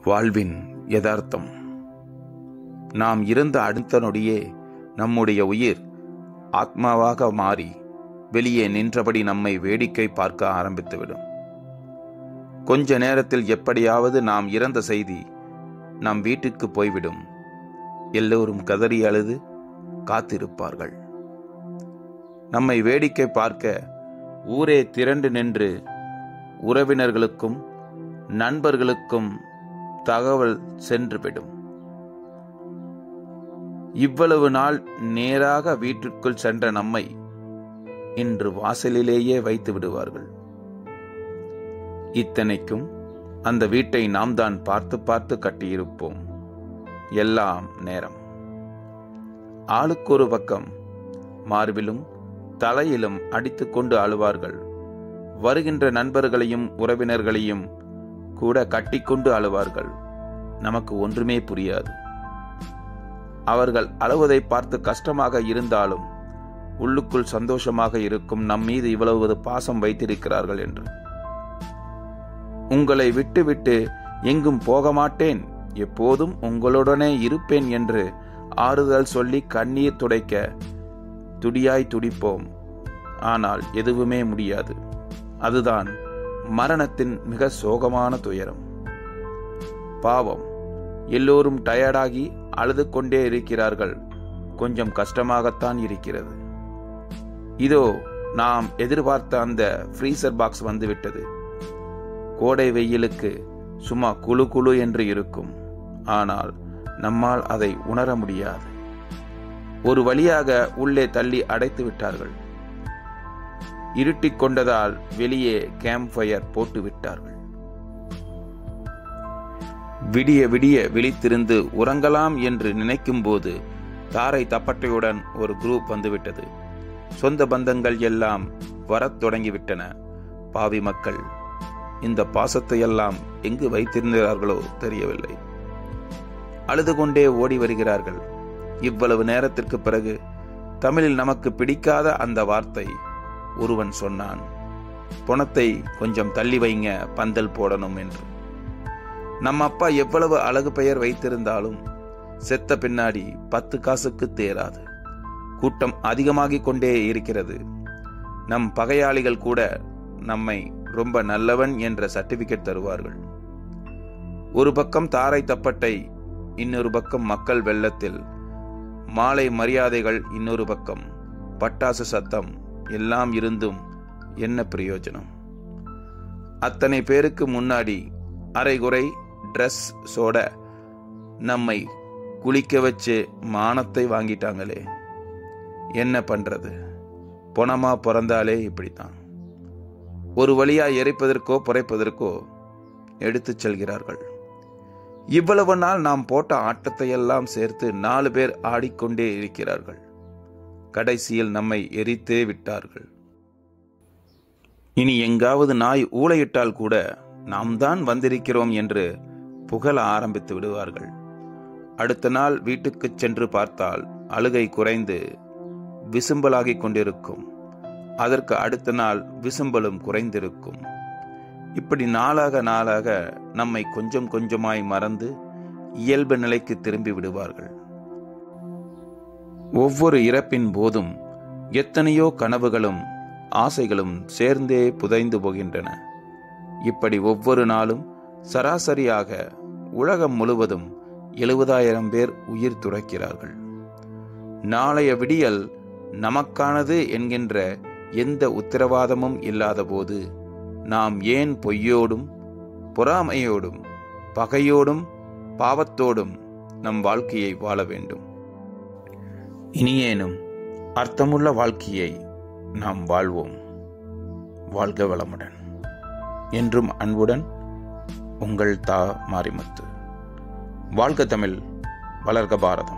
வாழ்வின் யதார்த்தம் நாம் இருந்த அடுத்த நொடியே நம்முடைய உயிர் ஆத்மாவாக மாறி வெளியே நின்றபடி நம்மை வேடிக்கை பார்க்க ஆரம்பித்துவிடும் கொஞ்ச நேரத்தில் எப்படியாவது நாம் இறந்த செய்தி நம் வீட்டுக்கு போய்விடும் எல்லோரும் கதறி அழுது காத்திருப்பார்கள் நம்மை வேடிக்கை பார்க்க ஊரே திரண்டு நின்று உறவினர்களுக்கும் நண்பர்களுக்கும் தகவல் சென்றுவிடும் இவ்வளவு நாள் நேராக வீட்டிற்குள் சென்ற நம்மை இன்று வாசலிலேயே வைத்து விடுவார்கள் இத்தனைக்கும் அந்த வீட்டை நாம் தான் பார்த்து பார்த்து கட்டியிருப்போம் எல்லாம் நேரம் ஆளுக்கு ஒரு பக்கம் மார்பிலும் தலையிலும் அடித்துக்கொண்டு அழுவார்கள் வருகின்ற நண்பர்களையும் உறவினர்களையும் கூட கட்டிக்கொண்டு அழுவார்கள் நமக்கு ஒன்றுமே புரியாது அவர்கள் அழுவதை பார்த்து கஷ்டமாக இருந்தாலும் உள்ளுக்குள் சந்தோஷமாக இருக்கும் நம் மீது இவ்வளவு பாசம் வைத்திருக்கிறார்கள் என்று உங்களை விட்டுவிட்டு எங்கும் போக மாட்டேன் எப்போதும் உங்களுடனே இருப்பேன் என்று ஆறுதல் சொல்லி கண்ணீர் துடைக்க துடியாய் துடிப்போம் ஆனால் எதுவுமே முடியாது அதுதான் மரணத்தின் மிக சோகமான துயரம் பாவம் எல்லோரும் டயர்டாகி அழுது கொண்டே இருக்கிறார்கள் கொஞ்சம் கஷ்டமாகத்தான் இருக்கிறது இதோ நாம் எதிர்பார்த்த அந்த ஃப்ரீசர் பாக்ஸ் வந்துவிட்டது கோடை வெயிலுக்கு சும்மா குழு குழு என்று இருக்கும் ஆனால் நம்மால் அதை உணர முடியாது ஒரு வழியாக உள்ளே தள்ளி அடைத்து விட்டார்கள் இருட்டிக் கொண்டதால் வெளியே கேம்ப் ஃபயர் போட்டு விட்டார்கள் விடிய விடிய விழித்திருந்து உறங்கலாம் என்று நினைக்கும் போது தாரை தப்பட்டையுடன் ஒரு குரூப் வந்துவிட்டது சொந்த பந்தங்கள் எல்லாம் வரத் தொடங்கிவிட்டன பாவி மக்கள் இந்த பாசத்தை எல்லாம் எங்கு வைத்திருந்தார்களோ தெரியவில்லை அழுது கொண்டே ஓடி வருகிறார்கள் இவ்வளவு நேரத்திற்கு பிறகு தமிழில் நமக்கு பிடிக்காத அந்த வார்த்தை ஒருவன் சொன்னான் பணத்தை கொஞ்சம் தள்ளி வைங்க பந்தல் போடணும் என்று நம் அப்பா எவ்வளவு அழகு பெயர் வைத்திருந்தாலும் செத்த பின்னாடி பத்து காசுக்கு தேராது கூட்டம் அதிகமாகிக் கொண்டே இருக்கிறது நம் பகையாளிகள் கூட நம்மை ரொம்ப நல்லவன் என்ற சர்டிபிகேட் தருவார்கள் ஒரு பக்கம் தாரை தப்பட்டை இன்னொரு பக்கம் மக்கள் வெள்ளத்தில் மாலை மரியாதைகள் இன்னொரு பக்கம் பட்டாசு சத்தம் எல்லாம் இருந்தும் என்ன பிரயோஜனம் அத்தனை பேருக்கு முன்னாடி அரைகுறை ட்ரெஸ் சோட நம்மை குளிக்க வச்சு மானத்தை வாங்கிட்டாங்களே என்ன பண்றது பொணமா பிறந்தாலே இப்படித்தான் ஒரு வழியா எரிப்பதற்கோ புரைப்பதற்கோ எடுத்துச் செல்கிறார்கள் இவ்வளவு நாள் நாம் போட்ட ஆட்டத்தை எல்லாம் சேர்த்து நாலு பேர் ஆடிக்கொண்டே இருக்கிறார்கள் கடைசியில் நம்மை எரித்தே விட்டார்கள் இனி எங்காவது நாய் ஊளையிட்டால் கூட நாம் தான் வந்திருக்கிறோம் என்று புகழ ஆரம்பித்து விடுவார்கள் அடுத்த நாள் வீட்டுக்கு சென்று பார்த்தால் அழுகை குறைந்து விசும்பலாகிக் கொண்டிருக்கும் அதற்கு அடுத்த நாள் விசும்பலும் குறைந்திருக்கும் இப்படி நாளாக நாளாக நம்மை கொஞ்சம் கொஞ்சமாய் மறந்து இயல்பு நிலைக்கு திரும்பி விடுவார்கள் ஒவ்வொரு இறப்பின் போதும் எத்தனையோ கனவுகளும் ஆசைகளும் சேர்ந்தே புதைந்து போகின்றன இப்படி ஒவ்வொரு நாளும் சராசரியாக உலகம் முழுவதும் எழுபதாயிரம் பேர் உயிர் துறக்கிறார்கள் நாளைய விடியல் நமக்கானது என்கின்ற எந்த உத்தரவாதமும் இல்லாதபோது நாம் ஏன் பொய்யோடும் பொறாமையோடும் பகையோடும் பாவத்தோடும் நம் வாழ்க்கையை வாழ வேண்டும் இனியேனும் அர்த்தமுள்ள வாழ்க்கையை நாம் வாழ்வோம் வாழ்க வளமுடன் என்றும் அன்புடன் உங்கள் தா மாரிமுத்து வாழ்க தமிழ் வளர்க பாரதம்